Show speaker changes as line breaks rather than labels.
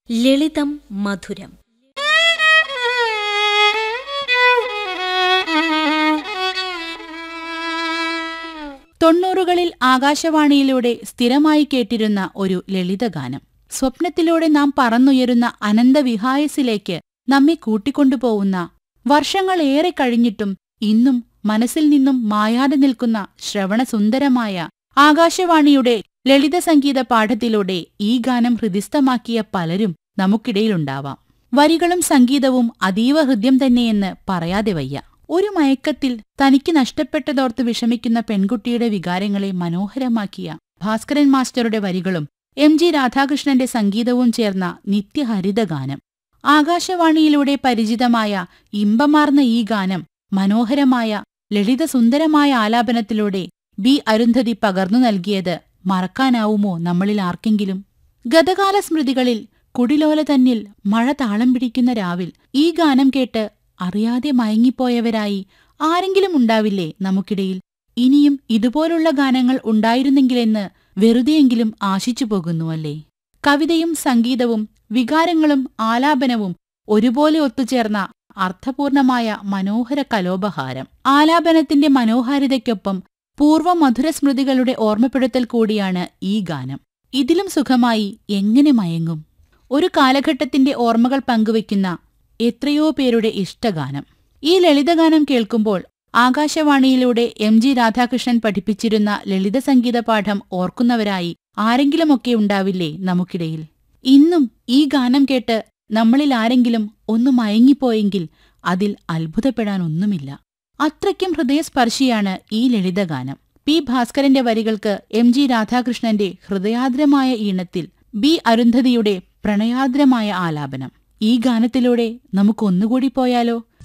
ലളിതം മധുരം
തൊണ്ണൂറുകളിൽ ആകാശവാണിയിലൂടെ സ്ഥിരമായി കേട്ടിരുന്ന ഒരു ലളിതഗാനം സ്വപ്നത്തിലൂടെ നാം പറന്നുയരുന്ന അനന്തവിഹായസിലേക്ക് നമ്മെ കൂട്ടിക്കൊണ്ടുപോകുന്ന വർഷങ്ങളേറെ കഴിഞ്ഞിട്ടും ഇന്നും മനസ്സിൽ നിന്നും മായാതെ നിൽക്കുന്ന ശ്രവണസുന്ദരമായ ആകാശവാണിയുടെ ലളിത സംഗീത പാഠത്തിലൂടെ ഈ ഗാനം ഹൃദിസ്ഥമാക്കിയ പലരും നമുക്കിടയിലുണ്ടാവാം വരികളും സംഗീതവും അതീവ ഹൃദ്യം തന്നെയെന്ന് പറയാതെ വയ്യ ഒരു മയക്കത്തിൽ തനിക്ക് നഷ്ടപ്പെട്ടതോർത്ത് വിഷമിക്കുന്ന പെൺകുട്ടിയുടെ വികാരങ്ങളെ മനോഹരമാക്കിയ ഭാസ്കരൻ മാസ്റ്ററുടെ വരികളും എം ജി രാധാകൃഷ്ണന്റെ സംഗീതവും ചേർന്ന നിത്യഹരിത ഗാനം ആകാശവാണിയിലൂടെ പരിചിതമായ ഇമ്പമാർന്ന ഈ ഗാനം മനോഹരമായ ലളിതസുന്ദരമായ ആലാപനത്തിലൂടെ ബി അരുന്ധതി പകർന്നു നൽകിയത് മറക്കാനാവുമോ നമ്മളിൽ ആർക്കെങ്കിലും ഗതകാല സ്മൃതികളിൽ കുടിലോല തന്നിൽ മഴ താളം പിടിക്കുന്ന രാവിൽ ഈ ഗാനം കേട്ട് അറിയാതെ മയങ്ങിപ്പോയവരായി ആരെങ്കിലും ഉണ്ടാവില്ലേ നമുക്കിടയിൽ ഇനിയും ഇതുപോലുള്ള ഗാനങ്ങൾ ഉണ്ടായിരുന്നെങ്കിലെന്ന് വെറുതെയെങ്കിലും ആശിച്ചു പോകുന്നുവല്ലേ കവിതയും സംഗീതവും വികാരങ്ങളും ആലാപനവും ഒരുപോലെ ഒത്തുചേർന്ന അർത്ഥപൂർണമായ മനോഹര കലോപഹാരം ആലാപനത്തിന്റെ മനോഹാരിതയ്ക്കൊപ്പം പൂർവ്വ മധുര സ്മൃതികളുടെ ഓർമ്മപ്പെടുത്തൽ കൂടിയാണ് ഈ ഗാനം ഇതിലും സുഖമായി എങ്ങനെ മയങ്ങും ഒരു കാലഘട്ടത്തിന്റെ ഓർമ്മകൾ പങ്കുവയ്ക്കുന്ന എത്രയോ പേരുടെ ഇഷ്ടഗാനം ഈ ലളിതഗാനം കേൾക്കുമ്പോൾ ആകാശവാണിയിലൂടെ എം ജി രാധാകൃഷ്ണൻ പഠിപ്പിച്ചിരുന്ന ലളിത സംഗീത പാഠം ഓർക്കുന്നവരായി ആരെങ്കിലുമൊക്കെ ഉണ്ടാവില്ലേ നമുക്കിടയിൽ ഇന്നും ഈ ഗാനം കേട്ട് നമ്മളിൽ ആരെങ്കിലും ഒന്ന് മയങ്ങിപ്പോയെങ്കിൽ അതിൽ അത്ഭുതപ്പെടാനൊന്നുമില്ല അത്രയ്ക്കും ഹൃദയസ്പർശിയാണ് ഈ ലളിതഗാനം പി ഭാസ്കരന്റെ വരികൾക്ക് എം ജി രാധാകൃഷ്ണന്റെ ഹൃദയാദ്രമായ ഈണത്തിൽ ബി അരുന്ധതിയുടെ പ്രണയാദ്രമായ ആലാപനം ഈ ഗാനത്തിലൂടെ നമുക്കൊന്നുകൂടി പോയാലോ